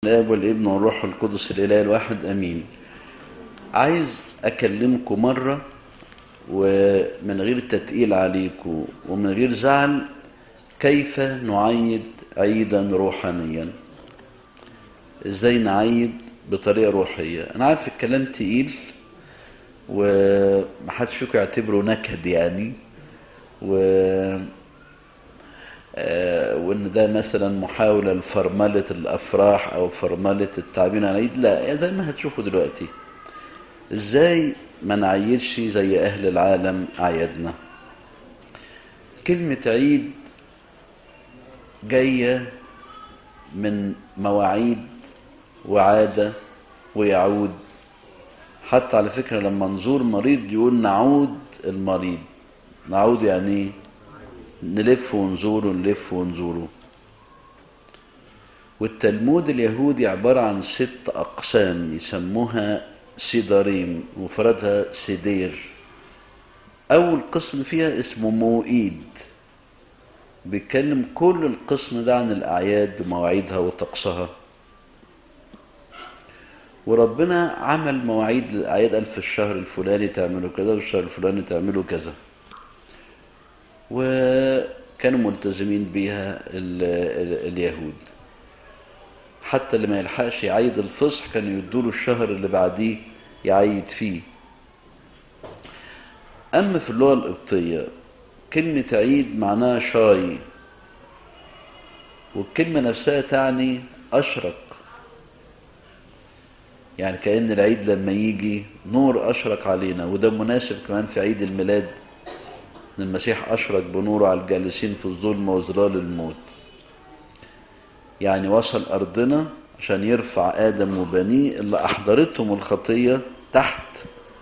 الاب والابن والروح القدس الاله الواحد امين عايز اكلمكم مره ومن غير تتقيل عليكم ومن غير زعل كيف نعيد عيدا روحانيا ازاي نعيد بطريقه روحيه انا عارف الكلام تقيل ومحدش فيكم يعتبره نكد يعني و آه، وان ده مثلا محاوله لفرمله الافراح او فرمله التعبير عن العيد لا زي ما هتشوفوا دلوقتي ازاي ما نعيدش زي اهل العالم عيدنا كلمه عيد جايه من مواعيد وعاده ويعود حتى على فكره لما نزور مريض يقول نعود المريض نعود يعني ايه نلف ونزوره نلف ونزوره والتلمود اليهودي عبارة عن ست أقسام يسموها سيداريم مفردها سيدير أول قسم فيها اسمه موئيد بيتكلم كل القسم ده عن الأعياد ومواعيدها وطقسها وربنا عمل مواعيد للأعياد قال في الشهر الفلاني تعملوا كذا والشهر الفلاني تعملوا كذا وكانوا ملتزمين بيها ال ال اليهود حتى اللي ما يلحقش يعيد الفصح كانوا يدوا له الشهر اللي بعديه يعيد فيه أما في اللغة القبطية كلمة عيد معناها شاي والكلمة نفسها تعني أشرق يعني كأن العيد لما يجي نور أشرق علينا وده مناسب كمان في عيد الميلاد ان المسيح اشرق بنوره على الجالسين في الظلم وظلال الموت يعني وصل ارضنا عشان يرفع ادم وبنيه اللي احضرتهم الخطيه تحت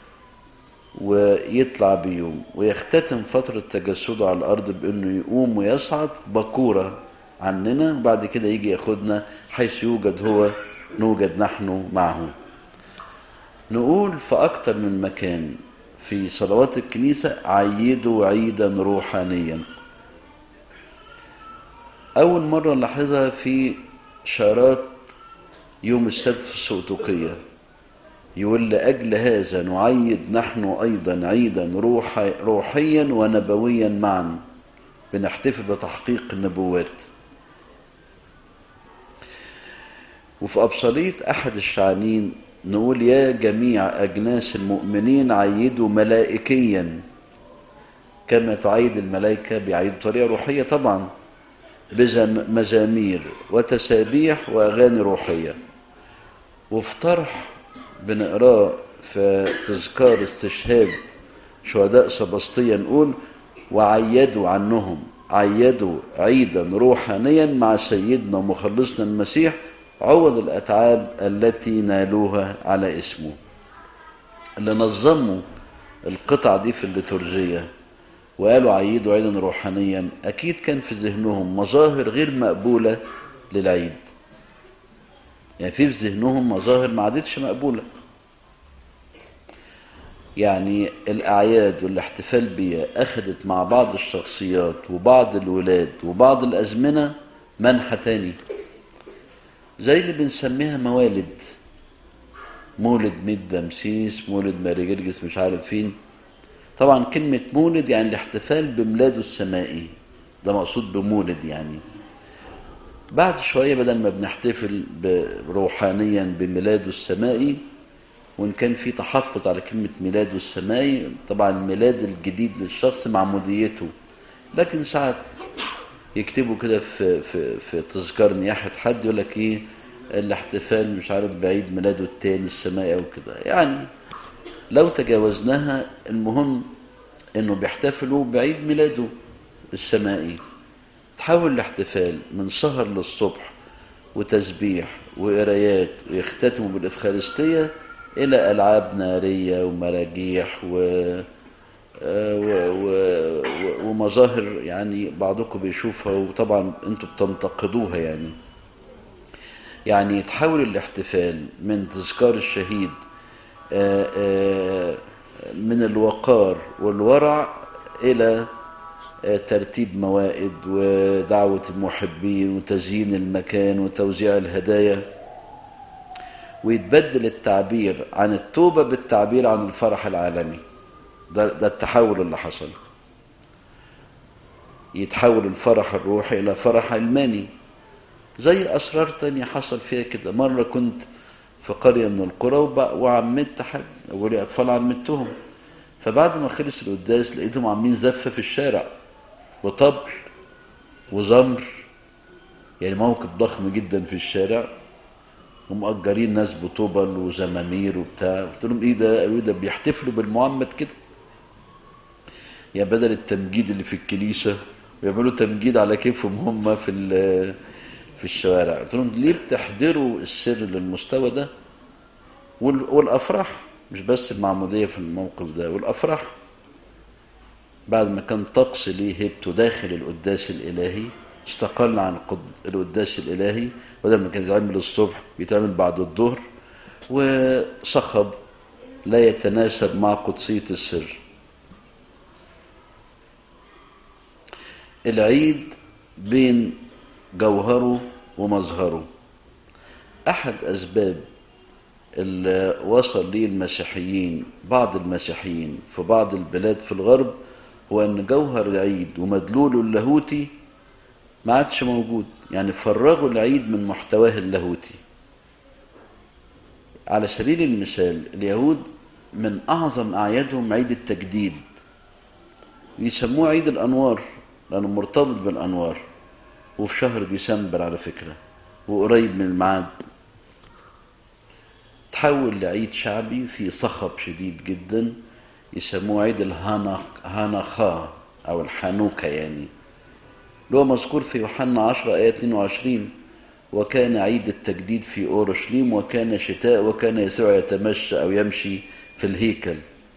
ويطلع بيوم ويختتم فترة تجسده على الأرض بأنه يقوم ويصعد بكورة عننا وبعد كده يجي ياخدنا حيث يوجد هو نوجد نحن معه نقول في أكتر من مكان في صلوات الكنيسة عيدوا عيدا روحانيا أول مرة نلاحظها في شارات يوم السبت في السوتوقية يقول لأجل هذا نعيد نحن أيضا عيدا روحي روحيا ونبويا معا بنحتفل بتحقيق النبوات وفي أبصاليط أحد الشعانين نقول يا جميع أجناس المؤمنين عيدوا ملائكيا كما تعيد الملائكة بيعيدوا بطريقة روحية طبعا بمزامير وتسابيح وأغاني روحية وفي طرح بنقراه في تذكار استشهاد شهداء سبسطية نقول وعيدوا عنهم عيدوا عيدا روحانيا مع سيدنا ومخلصنا المسيح عوض الأتعاب التي نالوها على اسمه اللي نظموا القطع دي في الليتورجية وقالوا عيدوا عيدا روحانيا أكيد كان في ذهنهم مظاهر غير مقبولة للعيد يعني في في ذهنهم مظاهر ما عادتش مقبولة يعني الأعياد والاحتفال بيها أخذت مع بعض الشخصيات وبعض الولاد وبعض الأزمنة منحى تاني زي اللي بنسميها موالد مولد ميت دمسيس مولد ماري جرجس مش عارف فين طبعا كلمة مولد يعني الاحتفال بميلاده السمائي ده مقصود بمولد يعني بعد شوية بدل ما بنحتفل روحانيا بميلاده السمائي وإن كان في تحفظ على كلمة ميلاده السمائي طبعا الميلاد الجديد للشخص معموديته لكن ساعات يكتبوا كده في في في تذكار نياحة حد يقول لك ايه الاحتفال مش عارف بعيد ميلاده التاني السمائي او كده يعني لو تجاوزناها المهم انه بيحتفلوا بعيد ميلاده السمائي تحول الاحتفال من سهر للصبح وتسبيح وقرايات ويختتموا بالإفخارستية إلى ألعاب نارية ومراجيح و ومظاهر يعني بعضكم بيشوفها وطبعا انتوا بتنتقدوها يعني يعني يتحول الاحتفال من تذكار الشهيد من الوقار والورع إلى ترتيب موائد ودعوة المحبين وتزيين المكان وتوزيع الهدايا ويتبدل التعبير عن التوبة بالتعبير عن الفرح العالمي ده, ده التحول اللي حصل يتحول الفرح الروحي إلى فرح علماني زي أسرار تانية حصل فيها كده مرة كنت في قرية من القرى وعمدت حد أولي أطفال عمدتهم فبعد ما خلص القداس لقيتهم عاملين زفة في الشارع وطبل وزمر يعني موقف ضخم جدا في الشارع ومأجرين ناس بطوبل وزمامير وبتاع قلت لهم ايه ده قالوا ده بيحتفلوا بالمعمد كده يعني بدل التمجيد اللي في الكنيسة بيعملوا تمجيد على كيفهم هم في في الشوارع قلت لهم ليه بتحضروا السر للمستوى ده والافراح مش بس المعموديه في الموقف ده والافراح بعد ما كان طقس ليه هيبته داخل القداس الالهي استقلنا عن القداس الالهي بدل ما كان يتعمل الصبح بيتعمل بعد الظهر وصخب لا يتناسب مع قدسيه السر العيد بين جوهره ومظهره احد اسباب اللي وصل ليه المسيحيين بعض المسيحيين في بعض البلاد في الغرب هو ان جوهر العيد ومدلوله اللاهوتي ما عادش موجود يعني فرغوا العيد من محتواه اللاهوتي على سبيل المثال اليهود من اعظم اعيادهم عيد التجديد يسموه عيد الانوار لانه مرتبط بالانوار وفي شهر ديسمبر على فكره وقريب من الميعاد تحول لعيد شعبي في صخب شديد جدا يسموه عيد الهانخا او الحانوكا يعني اللي هو مذكور في يوحنا 10 آية 22 وكان عيد التجديد في أورشليم وكان شتاء وكان يسوع يتمشى أو يمشي في الهيكل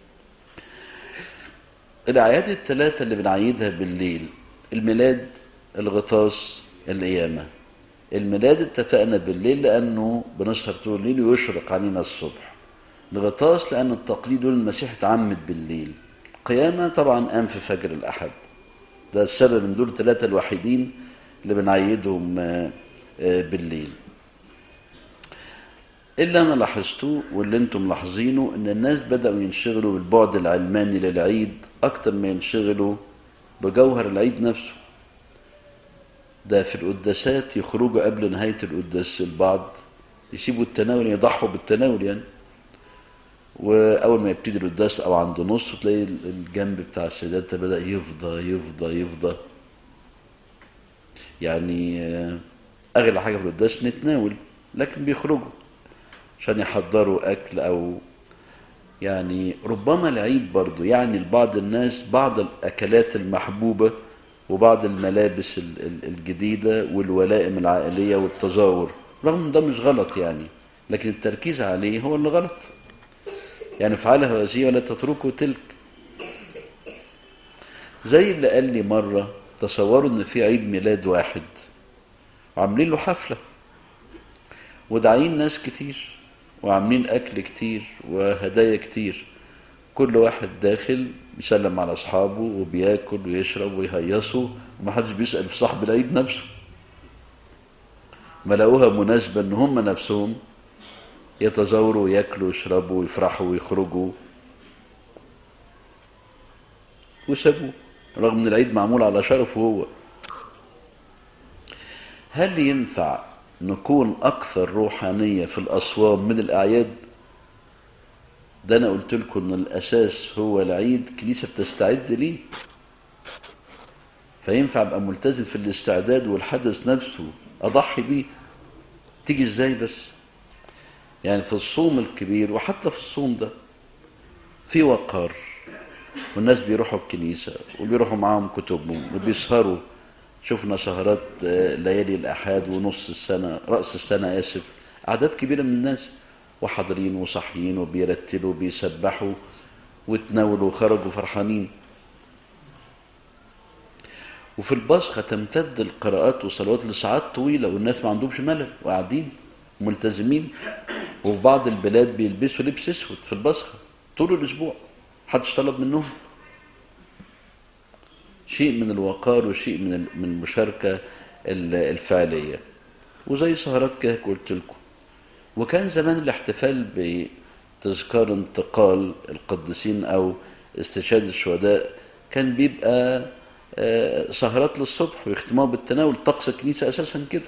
الأعياد الثلاثة اللي بنعيدها بالليل الميلاد الغطاس القيامة الميلاد اتفقنا بالليل لأنه بنسهر طول الليل ويشرق علينا الصبح الغطاس لأن التقليد دول المسيح اتعمد بالليل القيامة طبعا قام في فجر الأحد ده السبب من دول الثلاثة الوحيدين اللي بنعيدهم بالليل اللي أنا لاحظته واللي أنتم ملاحظينه إن الناس بدأوا ينشغلوا بالبعد العلماني للعيد أكتر ما ينشغلوا بجوهر العيد نفسه ده في القداسات يخرجوا قبل نهاية القداس البعض يسيبوا التناول يضحوا بالتناول يعني وأول ما يبتدي القداس أو عند نص تلاقي الجنب بتاع السيدات بدأ يفضى يفضى يفضى يعني أغلى حاجة في القداس نتناول لكن بيخرجوا عشان يحضروا أكل أو يعني ربما العيد برضو يعني لبعض الناس بعض الأكلات المحبوبة وبعض الملابس الجديدة والولائم العائلية والتزاور رغم ده مش غلط يعني لكن التركيز عليه هو اللي غلط يعني افعلها هذه ولا تتركوا تلك زي اللي قال لي مرة تصوروا ان في عيد ميلاد واحد وعاملين له حفلة وداعين ناس كتير وعاملين اكل كتير وهدايا كتير كل واحد داخل بيسلم على اصحابه وبياكل ويشرب ويهيصوا ومحدش بيسال في صاحب العيد نفسه ما لقوها مناسبه ان هم نفسهم يتزاوروا وياكلوا ويشربوا ويفرحوا ويخرجوا وسابوه رغم ان العيد معمول على شرفه هو هل ينفع نكون اكثر روحانيه في الاصوام من الاعياد ده انا قلت لكم ان الاساس هو العيد كنيسه بتستعد ليه فينفع ابقى ملتزم في الاستعداد والحدث نفسه اضحي بيه تيجي ازاي بس يعني في الصوم الكبير وحتى في الصوم ده في وقار والناس بيروحوا الكنيسه وبيروحوا معاهم كتبهم وبيسهروا شفنا سهرات ليالي الاحاد ونص السنه راس السنه اسف اعداد كبيره من الناس وحاضرين وصاحيين وبيرتلوا وبيسبحوا وتناولوا وخرجوا فرحانين وفي البصخة تمتد القراءات والصلوات لساعات طويلة والناس ما عندهمش ملل وقاعدين ملتزمين وفي بعض البلاد بيلبسوا لبس اسود في البصخة طول الأسبوع محدش طلب منهم شيء من الوقار وشيء من من المشاركة الفعلية وزي سهرات كده قلت لكم وكان زمان الاحتفال بتذكار انتقال القديسين او استشهاد الشهداء كان بيبقى آه، سهرات للصبح ويختموها بالتناول طقس الكنيسة أساسا كده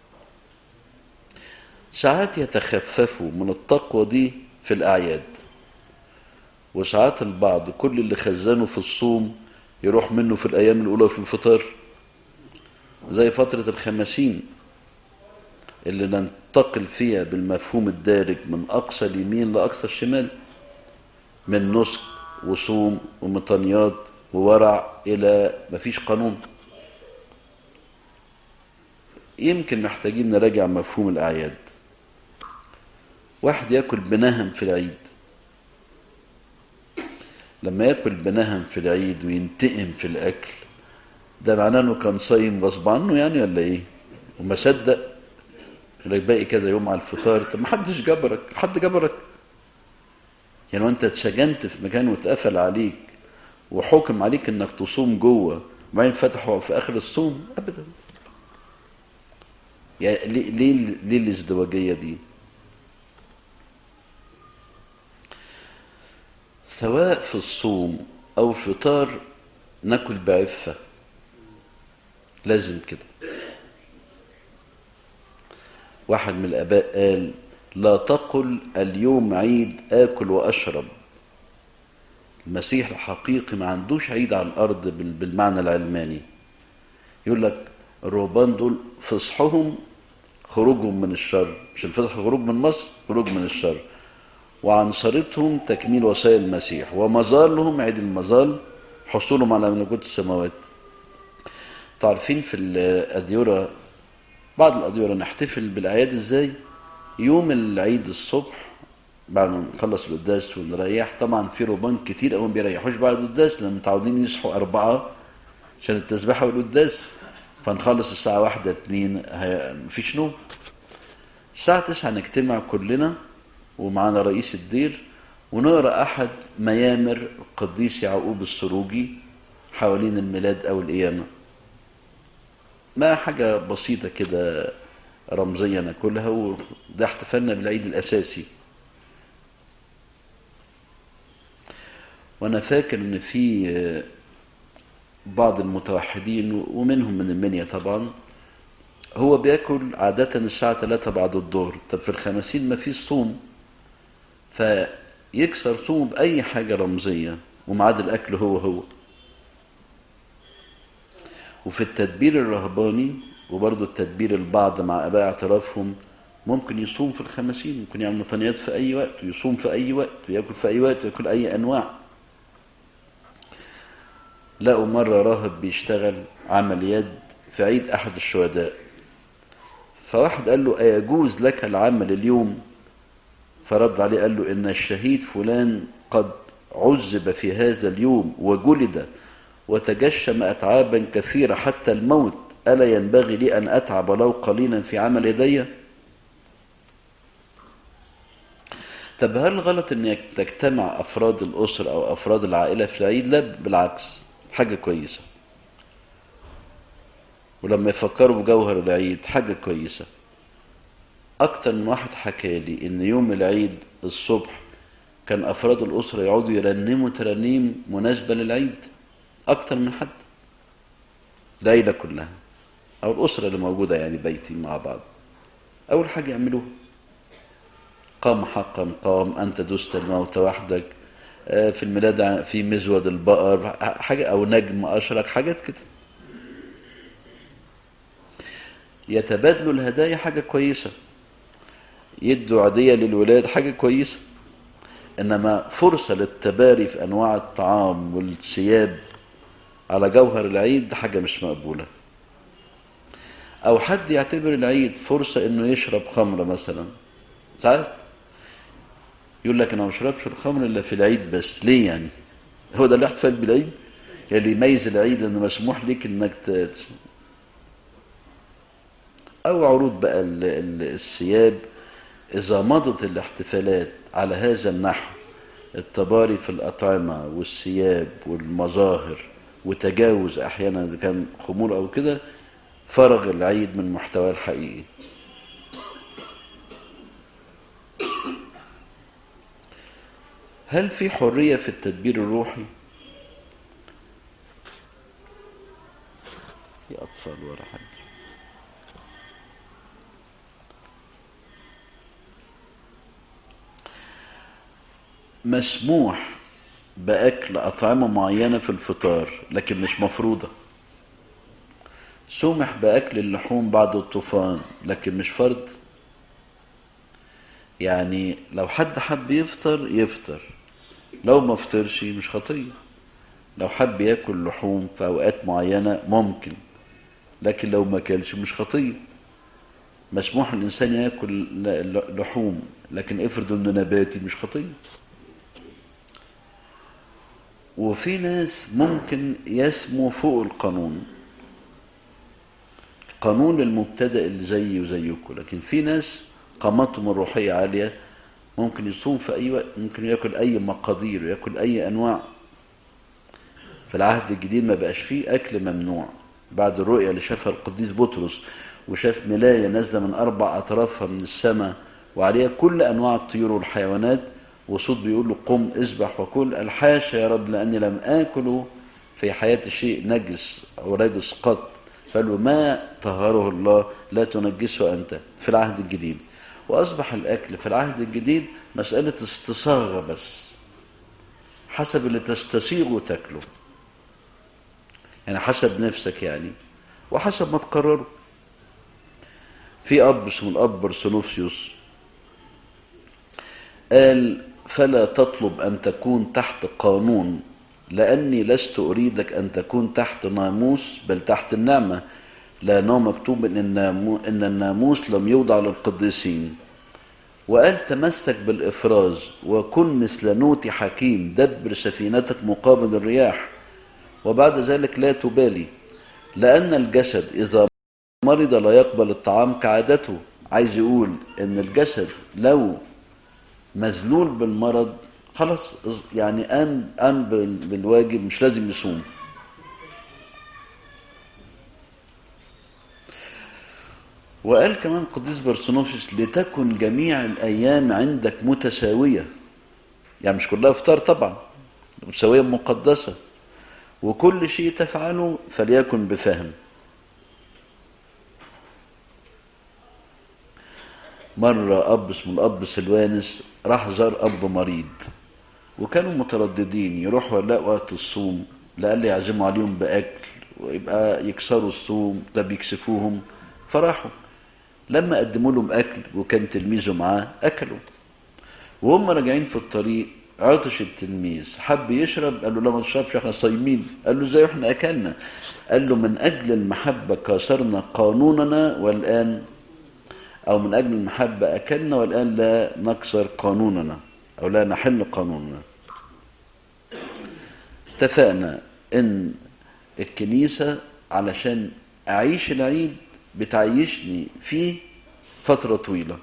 ساعات يتخففوا من التقوى دي في الأعياد وساعات البعض كل اللي خزنه في الصوم يروح منه في الأيام الأولى في الفطار زي فترة الخمسين اللي ننتقل فيها بالمفهوم الدارج من أقصى اليمين لأقصى الشمال من نسك وصوم ومطنيات وورع إلى مفيش قانون يمكن محتاجين نراجع مفهوم الأعياد واحد ياكل بنهم في العيد لما ياكل بنهم في العيد وينتقم في الأكل ده معناه انه كان صايم غصب عنه يعني ولا ايه؟ وما صدق يقول لك باقي كذا يوم على الفطار طب ما حدش جبرك حد جبرك يعني وانت اتسجنت في مكان واتقفل عليك وحكم عليك انك تصوم جوه وبعدين فتحوا في اخر الصوم ابدا يعني ليه ليه, ليه الازدواجيه دي؟ سواء في الصوم او الفطار ناكل بعفه لازم كده واحد من الاباء قال لا تقل اليوم عيد اكل واشرب المسيح الحقيقي ما عندوش عيد على الارض بالمعنى العلماني يقول لك الرهبان دول فصحهم خروجهم من الشر مش الفصح خروج من مصر خروج من الشر وعنصرتهم تكميل وصايا المسيح ومظالهم عيد المظال حصولهم على ملكوت السماوات تعرفين في الأديرة بعض الأديرة نحتفل بالأعياد إزاي يوم العيد الصبح بعد ما نخلص القداس ونريح طبعا في رهبان كتير قوي ما بيريحوش بعد القداس لان متعودين يصحوا أربعة عشان التسبيحة والقداس فنخلص الساعة واحدة اتنين مفيش نوم الساعة تسعة نجتمع كلنا ومعانا رئيس الدير ونقرا احد ميامر القديس يعقوب السروجي حوالين الميلاد او القيامه ما حاجه بسيطه كده رمزيه ناكلها وده احتفالنا بالعيد الاساسي وانا فاكر ان في بعض المتوحدين ومنهم من المنيا طبعا هو بياكل عادة الساعة 3 بعد الظهر طب في الخمسين ما فيش صوم فيكسر صومه بأي حاجة رمزية ومعاد الأكل هو هو وفي التدبير الرهباني وبرضه التدبير البعض مع آباء اعترافهم ممكن يصوم في الخمسين ممكن يعمل مطنيات في أي وقت ويصوم في أي وقت ويأكل في أي وقت ويأكل أي أنواع لقوا مرة راهب بيشتغل عمل يد في عيد أحد الشهداء فواحد قال له أيجوز لك العمل اليوم فرد عليه قال له إن الشهيد فلان قد عذب في هذا اليوم وجلد وتجشم أتعابا كثيرة حتى الموت ألا ينبغي لي أن أتعب ولو قليلا في عمل يدي طب هل غلط أن تجتمع أفراد الأسرة أو أفراد العائلة في العيد لا بالعكس حاجة كويسة ولما يفكروا بجوهر العيد حاجة كويسة أكتر من واحد حكى لي إن يوم العيد الصبح كان أفراد الأسرة يقعدوا يرنموا ترانيم مناسبة للعيد أكتر من حد العيلة كلها أو الأسرة اللي موجودة يعني بيتي مع بعض أول حاجة يعملوها قام حقا قام أنت دست الموت وحدك في الميلاد في مزود البقر حاجة أو نجم أشرق حاجات كده يتبادلوا الهدايا حاجة كويسة يدوا عادية للولاد حاجة كويسة إنما فرصة للتباري في أنواع الطعام والثياب على جوهر العيد حاجة مش مقبولة أو حد يعتبر العيد فرصة إنه يشرب خمرة مثلا ساعات يقول لك أنا ما بشربش الخمر إلا في العيد بس ليه يعني؟ هو ده اللي احتفال بالعيد؟ اللي يميز العيد إنه مسموح ليك إنك ت... أو عروض بقى الثياب إذا مضت الاحتفالات على هذا النحو التباري في الأطعمة والثياب والمظاهر وتجاوز أحيانا إذا كان خمول أو كده فرغ العيد من محتواه الحقيقي هل في حرية في التدبير الروحي؟ في أطفال ورا حد مسموح بأكل أطعمة معينة في الفطار لكن مش مفروضة سمح بأكل اللحوم بعد الطوفان لكن مش فرض يعني لو حد حب يفطر يفطر لو ما فطرش مش خطية لو حب ياكل لحوم في أوقات معينة ممكن لكن لو ما كلش مش خطية مسموح الإنسان ياكل لحوم لكن افرض إنه نباتي مش خطية وفي ناس ممكن يسموا فوق القانون قانون المبتدأ اللي زيي وزيكم لكن في ناس قامتهم الروحية عالية ممكن يصوم في أي وقت ممكن ياكل أي مقادير وياكل أي أنواع في العهد الجديد ما بقاش فيه أكل ممنوع بعد الرؤية اللي شافها القديس بطرس وشاف ملاية نازلة من أربع أطرافها من السماء وعليها كل أنواع الطيور والحيوانات وصوت بيقول له قم اذبح وكل الحاشا يا رب لأني لم آكل في حياتي شيء نجس أو نجس قط فقال له ما طهره الله لا تنجسه أنت في العهد الجديد وأصبح الأكل في العهد الجديد مسألة استصاغة بس حسب اللي تستسيغه تاكله يعني حسب نفسك يعني وحسب ما تقرره في أب اسمه الأب برسونوفيوس قال فلا تطلب أن تكون تحت قانون لأني لست أريدك أن تكون تحت ناموس بل تحت النعمة لأنه مكتوب إن, النامو إن الناموس لم يوضع للقديسين وقال تمسك بالإفراز وكن مثل نوتي حكيم دبر سفينتك مقابل الرياح وبعد ذلك لا تبالي لأن الجسد إذا مرض لا يقبل الطعام كعادته عايز يقول إن الجسد لو مذلول بالمرض خلاص يعني قام قام بالواجب مش لازم يصوم وقال كمان قديس برسونوفيس لتكن جميع الايام عندك متساويه يعني مش كلها افطار طبعا متساويه مقدسه وكل شيء تفعله فليكن بفهم مرة أب اسمه الأب سلوانس راح زار أب مريض وكانوا مترددين يروحوا ولا وقت الصوم لقال يعزموا عليهم بأكل ويبقى يكسروا الصوم ده بيكسفوهم فراحوا لما قدموا لهم أكل وكان تلميذه معاه أكلوا وهم راجعين في الطريق عطش التلميذ حب يشرب قال له لا ما تشربش احنا صايمين قال له ازاي احنا اكلنا قال له من اجل المحبه كسرنا قانوننا والان او من اجل المحبه اكلنا والان لا نكسر قانوننا او لا نحل قانوننا اتفقنا ان الكنيسه علشان اعيش العيد بتعيشني فيه فتره طويله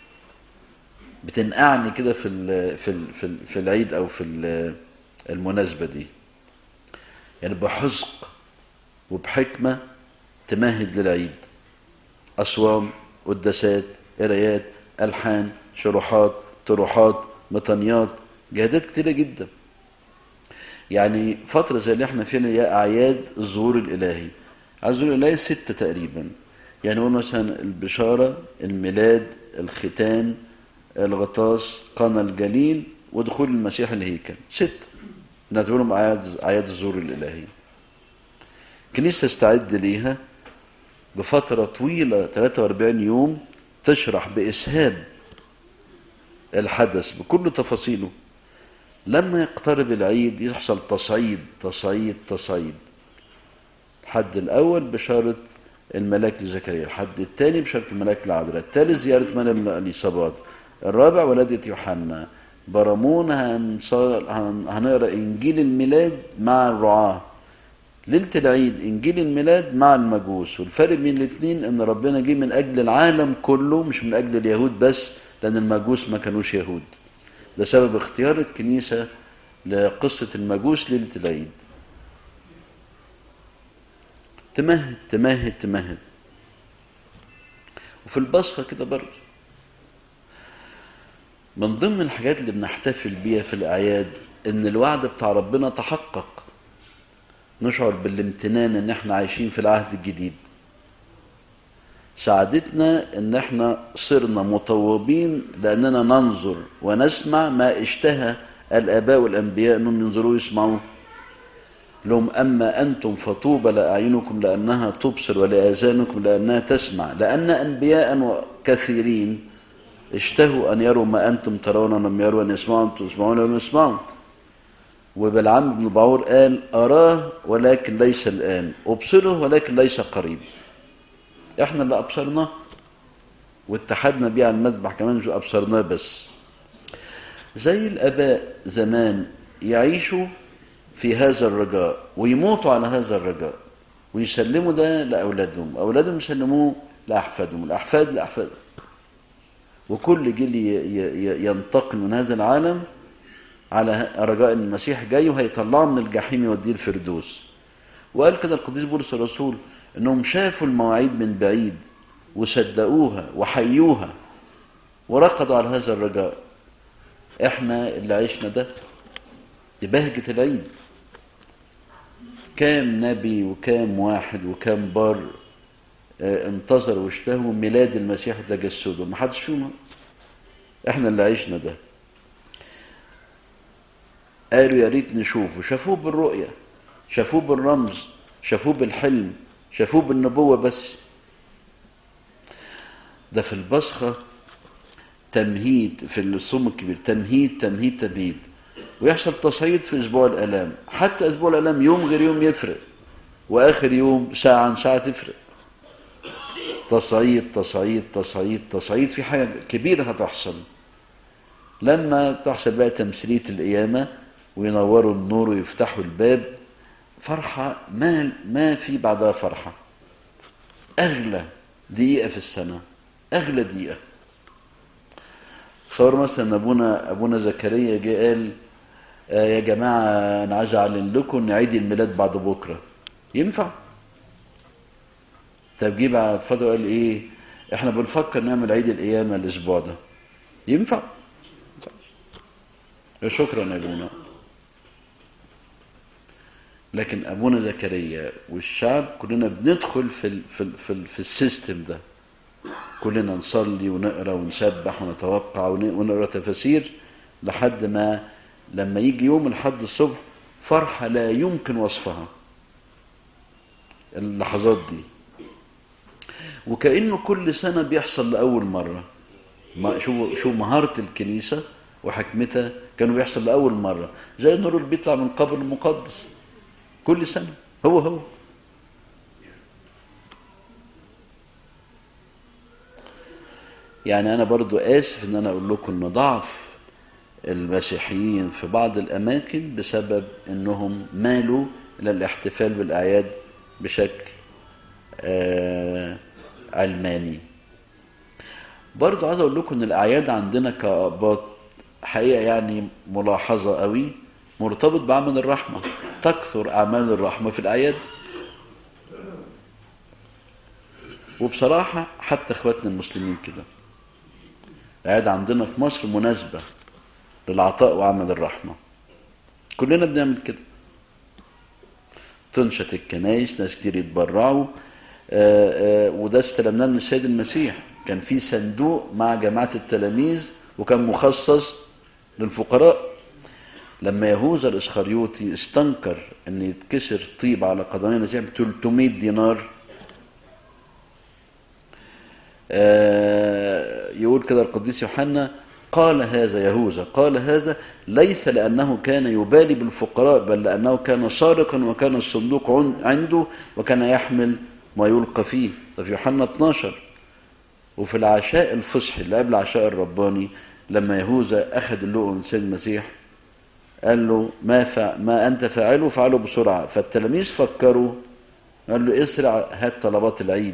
بتنقعني كده في ال في ال في, ال في العيد او في المناسبه دي يعني بحزق وبحكمه تمهد للعيد اصوام قداسات قرايات الحان شروحات طروحات مطنيات جهادات كتيره جدا يعني فترة زي اللي احنا فيها هي أعياد الظهور الإلهي الظهور الإلهي ستة تقريبا يعني نقول مثلا البشارة الميلاد الختان الغطاس قنا الجليل ودخول المسيح الهيكل ستة نعتبرهم أعياد أعياد الظهور الإلهي الكنيسة تستعد ليها بفترة طويلة 43 يوم تشرح بإسهاب الحدث بكل تفاصيله لما يقترب العيد يحصل تصعيد تصعيد تصعيد الحد الأول بشارة الملاك لزكريا الحد الثاني بشارة الملاك لعذراء الثالث زيارة مريم لإليصابات الرابع ولادة يوحنا برمون هنقرا إنجيل الميلاد مع الرعاة ليلة العيد إنجيل الميلاد مع المجوس والفرق بين الاثنين إن ربنا جه من أجل العالم كله مش من أجل اليهود بس لأن المجوس ما كانوش يهود ده سبب اختيار الكنيسة لقصة المجوس ليلة العيد تمهد تمهد تمهد وفي البصخة كده برضه من ضمن الحاجات اللي بنحتفل بيها في الأعياد إن الوعد بتاع ربنا تحقق نشعر بالامتنان إن احنا عايشين في العهد الجديد سعادتنا إن احنا صرنا مطوبين لأننا ننظر ونسمع ما اشتهى الآباء والأنبياء أنهم ينظروا ويسمعوه لهم أما أنتم فطوبى لأعينكم لأنها تبصر ولآذانكم لأنها تسمع لأن أنبياء كثيرين اشتهوا أن يروا ما أنتم ترون ولم يروا أن يسمعوا أنتم تسمعون ولم يسمعوا وبلعم بن بعور قال أراه ولكن ليس الآن أبصره ولكن ليس قريب احنا اللي أبصرناه واتحدنا بيه على المذبح كمان مش أبصرناه بس زي الآباء زمان يعيشوا في هذا الرجاء ويموتوا على هذا الرجاء ويسلموا ده لأولادهم أولادهم يسلموه لأحفادهم الأحفاد لأحفادهم وكل جيل ينتقل من هذا العالم على رجاء ان المسيح جاي وهيطلعه من الجحيم يوديه الفردوس وقال كده القديس بولس الرسول انهم شافوا المواعيد من بعيد وصدقوها وحيوها ورقدوا على هذا الرجاء احنا اللي عشنا ده دي بهجة العيد كام نبي وكام واحد وكام بار اه انتظر واشتهوا ميلاد المسيح وتجسده ما حدش فيهم احنا اللي عشنا ده قالوا يا ريت نشوفه شافوه بالرؤية شافوه بالرمز شافوه بالحلم شافوه بالنبوة بس ده في البصخة تمهيد في الصوم الكبير تمهيد تمهيد تمهيد ويحصل تصعيد في اسبوع الالام حتى اسبوع الالام يوم غير يوم يفرق واخر يوم ساعه عن ساعه تفرق تصعيد تصعيد تصعيد تصعيد في حاجه كبيره هتحصل لما تحصل بقى تمثيليه القيامه وينوروا النور ويفتحوا الباب فرحه ما ما في بعدها فرحه اغلى دقيقه في السنه اغلى دقيقه صور مثلا ابونا ابونا زكريا جه قال آه يا جماعه انا عايز اعلن لكم ان عيد الميلاد بعد بكره ينفع طب جه بعد فتره قال ايه احنا بنفكر نعمل عيد القيامه الاسبوع ده ينفع شكرا يا ابونا لكن ابونا زكريا والشعب كلنا بندخل في ال في ال في, ال في السيستم ده كلنا نصلي ونقرا ونسبح ونتوقع ونقرا تفاسير لحد ما لما يجي يوم الحد الصبح فرحة لا يمكن وصفها اللحظات دي وكأنه كل سنة بيحصل لأول مرة ما شو شو مهارة الكنيسة وحكمتها كانوا بيحصل لأول مرة زي النور اللي بيطلع من قبر المقدس كل سنة هو هو يعني أنا برضو آسف إن أنا أقول لكم إن ضعف المسيحيين في بعض الأماكن بسبب إنهم مالوا إلى الاحتفال بالأعياد بشكل آه علماني برضو عايز أقول لكم إن الأعياد عندنا كأباط حقيقة يعني ملاحظة قوي مرتبط بعمل الرحمة تكثر أعمال الرحمة في الأعياد وبصراحة حتى إخواتنا المسلمين كده الأعياد عندنا في مصر مناسبة للعطاء وعمل الرحمة كلنا بنعمل كده تنشط الكنايس ناس كتير يتبرعوا آآ آآ وده استلمناه من السيد المسيح كان في صندوق مع جماعة التلاميذ وكان مخصص للفقراء لما يهوذا الاسخريوطي استنكر ان يتكسر طيب على قدمي المسيح ب 300 دينار يقول كده القديس يوحنا قال هذا يهوذا قال هذا ليس لأنه كان يبالي بالفقراء بل لأنه كان سارقا وكان الصندوق عنده وكان يحمل ما يلقى فيه ده في يوحنا 12 وفي العشاء الفصحي اللي قبل العشاء الرباني لما يهوذا أخذ اللقمة من سيد المسيح قال له ما فع ما أنت فاعله فعله بسرعة فالتلاميذ فكروا قال له اسرع هات طلبات العيد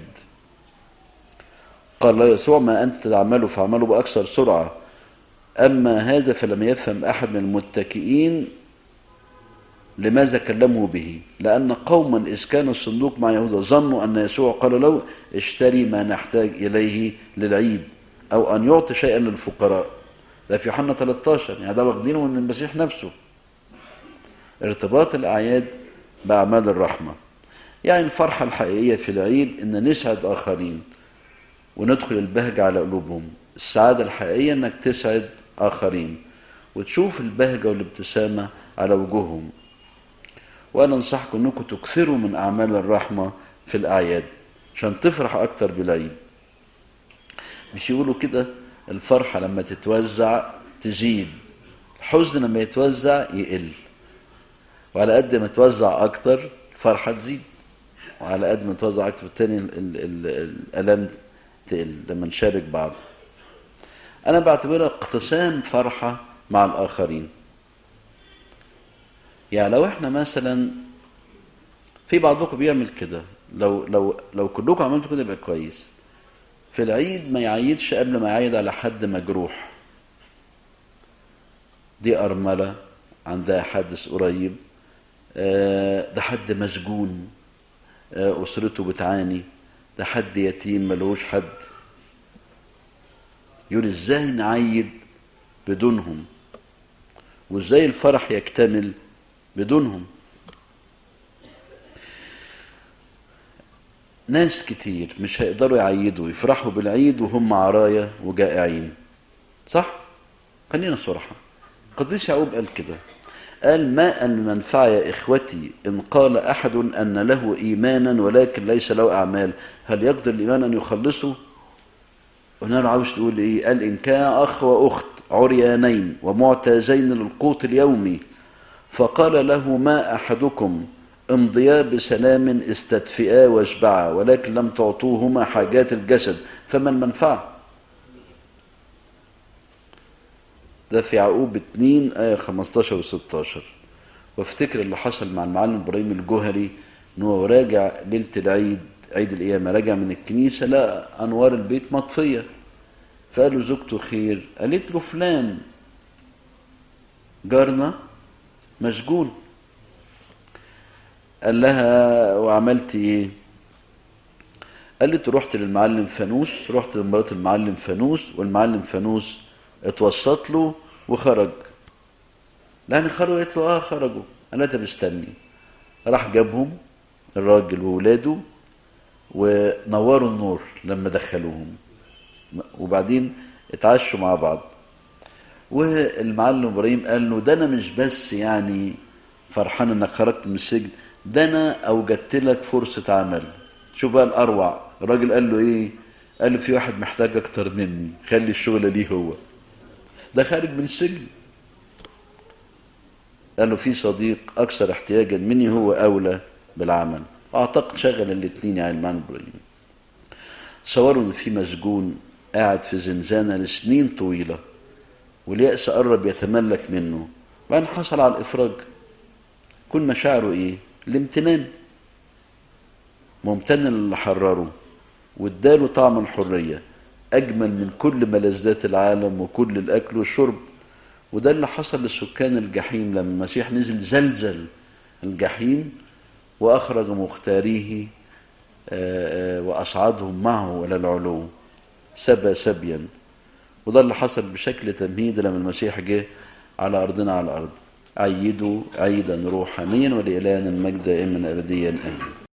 قال له يسوع ما أنت تعمله فاعمله بأكثر سرعة أما هذا فلم يفهم أحد من المتكئين لماذا كلمه به لأن قوما إذ كان الصندوق مع يهوذا ظنوا أن يسوع قال له اشتري ما نحتاج إليه للعيد أو أن يعطي شيئا للفقراء ده في يوحنا 13 يعني ده واخدينه من المسيح نفسه ارتباط الأعياد بأعمال الرحمة يعني الفرحة الحقيقية في العيد إن نسعد آخرين وندخل البهجة على قلوبهم السعادة الحقيقية إنك تسعد آخرين وتشوف البهجة والابتسامة على وجوههم وأنا أنصحكم أنكم تكثروا من أعمال الرحمة في الأعياد عشان تفرح أكتر بالعيد مش يقولوا كده الفرحة لما تتوزع تزيد الحزن لما يتوزع يقل وعلى قد ما توزع أكتر الفرحة تزيد وعلى قد ما توزع أكتر التاني ال- ال- ال- الألم تقل لما نشارك بعض أنا بعتبرها اقتسام فرحة مع الآخرين يعني لو احنا مثلا في بعضكم بيعمل كده لو لو لو كلكم عملتوا كده يبقى كويس في العيد ما يعيدش قبل ما يعيد على حد مجروح دي أرملة عندها حادث قريب آه، ده حد مسجون آه، أسرته بتعاني ده حد يتيم ملهوش حد يقول ازاي نعيد بدونهم وازاي الفرح يكتمل بدونهم ناس كتير مش هيقدروا يعيدوا يفرحوا بالعيد وهم عرايا وجائعين صح خلينا صراحة قديس يعقوب قال كده قال ما أن منفعة يا إخوتي إن قال أحد أن له إيمانا ولكن ليس له أعمال هل يقدر الإيمان أن يخلصه قلنا له عاوز تقول إيه قال إن كان أخ وأخت عريانين ومعتازين للقوت اليومي فقال له ما أحدكم امضيا بسلام استدفئا واشبعا ولكن لم تعطوهما حاجات الجسد فما المنفعة ده في يعقوب 2 آية 15 و 16 وافتكر اللي حصل مع المعلم إبراهيم الجوهري إن هو راجع ليلة العيد عيد القيامة راجع من الكنيسة لقى أنوار البيت مطفية فقال له زوجته خير قالت له فلان جارنا مسجون قال لها وعملت ايه قالت رحت للمعلم فانوس رحت لمرات المعلم فانوس والمعلم فانوس اتوسط له وخرج يعني خرجوا قالت له اه خرجوا قال طب استني راح جابهم الراجل وولاده ونوروا النور لما دخلوهم وبعدين اتعشوا مع بعض والمعلم ابراهيم قال له ده انا مش بس يعني فرحان انك خرجت من السجن ده انا اوجدت لك فرصه عمل شوف بقى الاروع الراجل قال له ايه قال له في واحد محتاج اكتر مني خلي الشغل ليه هو ده خارج من السجن قال له في صديق اكثر احتياجا مني هو اولى بالعمل اعتقد شغل الاثنين يعني المعلم ابراهيم تصوروا ان في مسجون قاعد في زنزانه لسنين طويله واليأس قرب يتملك منه وبعدين حصل على الإفراج كل مشاعره إيه؟ الامتنان ممتن اللي حرره واداله طعم الحرية أجمل من كل ملذات العالم وكل الأكل والشرب وده اللي حصل لسكان الجحيم لما المسيح نزل زلزل الجحيم وأخرج مختاريه وأصعدهم معه إلى العلو سبى سبيا وده اللي حصل بشكل تمهيدي لما المسيح جه على أرضنا على الأرض عيدوا عيدا روحانيا ولإلهنا المجد دائما أبديا آمين